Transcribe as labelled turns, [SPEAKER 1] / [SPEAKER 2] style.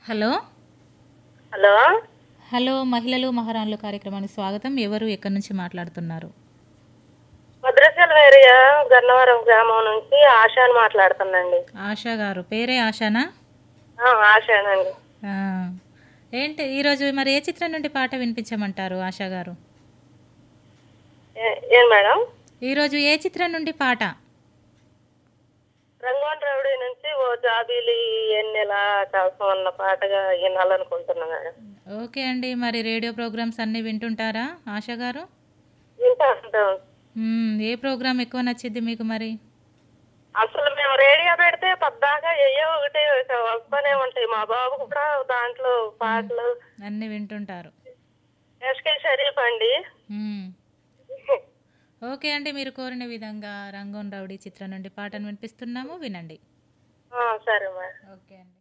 [SPEAKER 1] Hello
[SPEAKER 2] hello
[SPEAKER 1] hello మహిళలు మహారాణులు కార్యక్రమానికి స్వాగతం ఎవరు ఎక్కడి నుంచి మాట్లాడుతున్నారు
[SPEAKER 2] భద్రాచలం ఏరియా గన్నవరం గ్రామం నుంచి ఆశాని మాట్లాడుతున్నాండి
[SPEAKER 1] ఆశా గారు పేరే ఆశానా
[SPEAKER 2] ఆ, ఆశానండి
[SPEAKER 1] ఆ. ఏంటి ఈరోజు మరి ఏ చిత్రం నుండి పాట వినిపించమంటారు ఆశా గారు
[SPEAKER 2] ఏ- ఏం మేడం
[SPEAKER 1] ఈరోజు ఏ చిత్రం నుండి పాట
[SPEAKER 2] రంగోన్ రౌడీ నుంచి ఓ జాబీలి ఎన్నెలా కోసం అన్న పాటగా వినాలనుకుంటున్నా మేడం
[SPEAKER 1] ఓకే అండి మరి రేడియో ప్రోగ్రామ్స్ అన్నీ వింటుంటారా ఆశా గారు
[SPEAKER 2] వింటా ఉంటాం
[SPEAKER 1] మ్మ్, ఏ ప్రోగ్రామ్ ఎక్కువ నచ్చింది మీకు మరి
[SPEAKER 2] అసలు మేము రేడియో పెడితే పద్దాకా ఏయో ఒకటి వస్తూనే ఉంటాయి మా బాబు కూడా దాంట్లో పాటలు
[SPEAKER 1] అన్నీ వింటుంటారు
[SPEAKER 2] ఎస్కే షరీఫ్ అండి
[SPEAKER 1] మ్మ్. ఓకే అండి మీరు కోరిన విధంగా రంగోన్ రౌడీ చిత్రం నుండి పాటను వినిపిస్తున్నాము వినండి
[SPEAKER 2] ఆ, సరే మేడం
[SPEAKER 1] ఓకే అండి